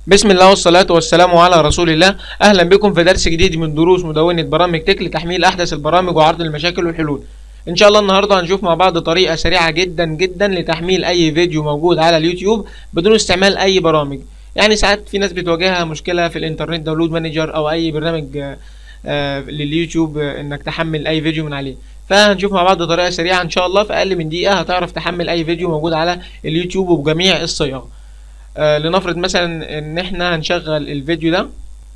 بسم الله والصلاة والسلام على رسول الله أهلا بكم في درس جديد من دروس مدونة برامج تك لتحميل أحدث البرامج وعرض المشاكل والحلول إن شاء الله النهاردة هنشوف مع بعض طريقة سريعة جدا جدا لتحميل أي فيديو موجود على اليوتيوب بدون استعمال أي برامج يعني ساعات في ناس بتواجهها مشكلة في الإنترنت داونلود مانجر أو أي برنامج آه، آه، لليوتيوب آه، إنك تحمل أي فيديو من عليه فهنشوف مع بعض طريقة سريعة إن شاء الله في أقل من دقيقة هتعرف تحمل أي فيديو موجود على اليوتيوب وبجميع الصيغ آه لنفرض مثلا ان احنا هنشغل الفيديو ده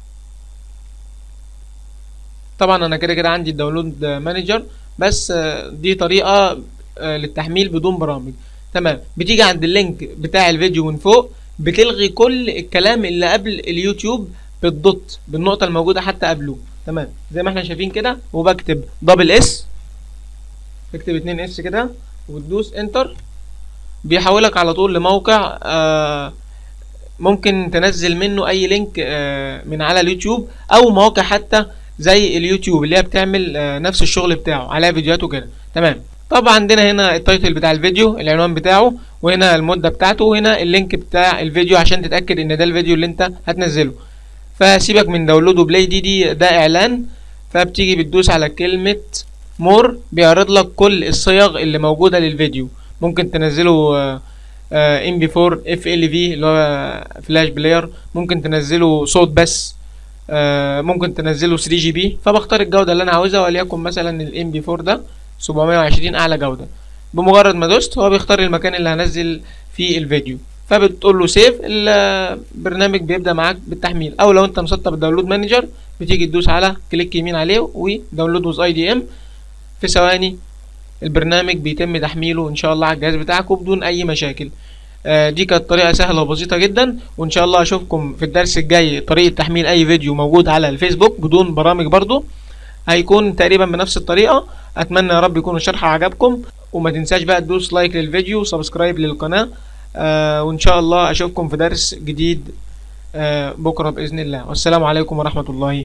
طبعا انا كده كده عندي الداونلود مانجر بس آه دي طريقة آه للتحميل بدون برامج تمام بتيجي عند اللينك بتاع الفيديو من فوق بتلغي كل الكلام اللي قبل اليوتيوب بالدوت بالنقطة الموجودة حتى قبله تمام زي ما احنا شايفين كده وبكتب دبل اس اكتب اتنين اس كده وتدوس انتر بيحولك على طول لموقع آه ممكن تنزل منه اي لينك آه من على اليوتيوب او مواقع حتى زي اليوتيوب اللي هي بتعمل آه نفس الشغل بتاعه عليها فيديوهات وكده تمام طبعا عندنا هنا التايتل بتاع الفيديو العنوان بتاعه وهنا المدة بتاعته وهنا اللينك بتاع الفيديو عشان تتأكد ان ده الفيديو اللي انت هتنزله فسيبك من داونلود وبلاي دي دي ده اعلان فبتيجي بتدوس على كلمة مور بيعرض لك كل الصيغ اللي موجودة للفيديو ممكن تنزله ام بي 4 اف ال في اللي هو فلاش بلاير ممكن تنزله صوت بس آه ممكن تنزله 3 جي بي فبختار الجوده اللي انا عاوزها وليكن مثلا الام بي 4 ده 720 اعلى جوده بمجرد ما دوست هو بيختار المكان اللي هنزل فيه الفيديو فبتقول له سيف البرنامج بيبدا معاك بالتحميل او لو انت مسطب الداونلود مانجر بتيجي تدوس على كليك يمين عليه وداونلود وز اي دي ام في ثواني البرنامج بيتم تحميله ان شاء الله على الجهاز بتاعك وبدون اي مشاكل آه دي كانت طريقه سهله وبسيطه جدا وان شاء الله اشوفكم في الدرس الجاي طريقه تحميل اي فيديو موجود على الفيسبوك بدون برامج برضو هيكون تقريبا بنفس الطريقه اتمنى يا رب يكون الشرح عجبكم وما تنساش بقى تدوس لايك للفيديو وسبسكرايب للقناه آه وان شاء الله اشوفكم في درس جديد آه بكره باذن الله والسلام عليكم ورحمه الله